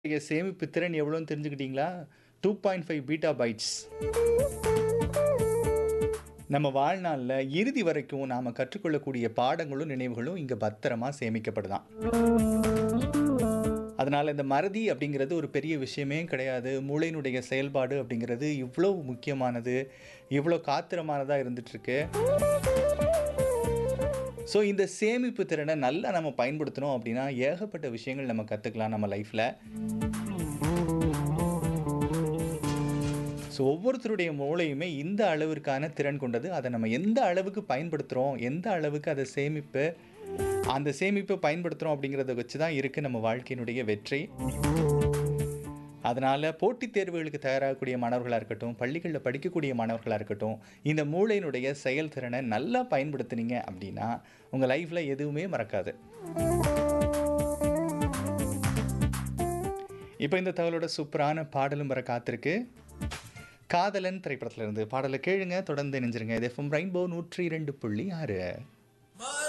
உங்களுடைய சேமிப்பு திறன் எவ்வளோன்னு தெரிஞ்சுக்கிட்டீங்களா two point five peta bytes நம்ம வாழ்நாளில் இறுதி வரைக்கும் நாம் கற்றுக்கொள்ளக்கூடிய பாடங்களும் நினைவுகளும் இங்கே பத்திரமா சேமிக்கப்படுதான் அதனால் இந்த மறதி அப்படிங்கிறது ஒரு பெரிய விஷயமே கிடையாது மூளையினுடைய செயல்பாடு அப்படிங்கிறது இவ்வளோ முக்கியமானது இவ்வளோ காத்திரமானதாக இருந்துகிட்ருக்கு ஸோ இந்த சேமிப்பு திறனை நல்லா நம்ம பயன்படுத்தணும் அப்படின்னா ஏகப்பட்ட விஷயங்கள் நம்ம கற்றுக்கலாம் நம்ம லைஃப்பில் ஸோ ஒவ்வொருத்தருடைய மூளையுமே இந்த அளவிற்கான திறன் கொண்டது அதை நம்ம எந்த அளவுக்கு பயன்படுத்துகிறோம் எந்த அளவுக்கு அதை சேமிப்பு அந்த சேமிப்பை பயன்படுத்துகிறோம் அப்படிங்கிறத வச்சு தான் இருக்குது நம்ம வாழ்க்கையினுடைய வெற்றி அதனால் போட்டித் தேர்வுகளுக்கு தயாராகக்கூடிய மாணவர்களாக இருக்கட்டும் பள்ளிகளில் படிக்கக்கூடிய மாணவர்களாக இருக்கட்டும் இந்த மூளையினுடைய செயல்திறனை நல்லா பயன்படுத்துனீங்க அப்படின்னா உங்கள் லைஃப்பில் எதுவுமே மறக்காது இப்போ இந்த தகவலோட சூப்பரான பாடலும் வர காத்திருக்கு காதலன் திரைப்படத்துல இருந்து பாடலை கேளுங்க தொடர்ந்து இணைஞ்சிருங்க இது எஃப்எம் ரெயின்போ நூற்றி இரண்டு புள்ளி ஆறு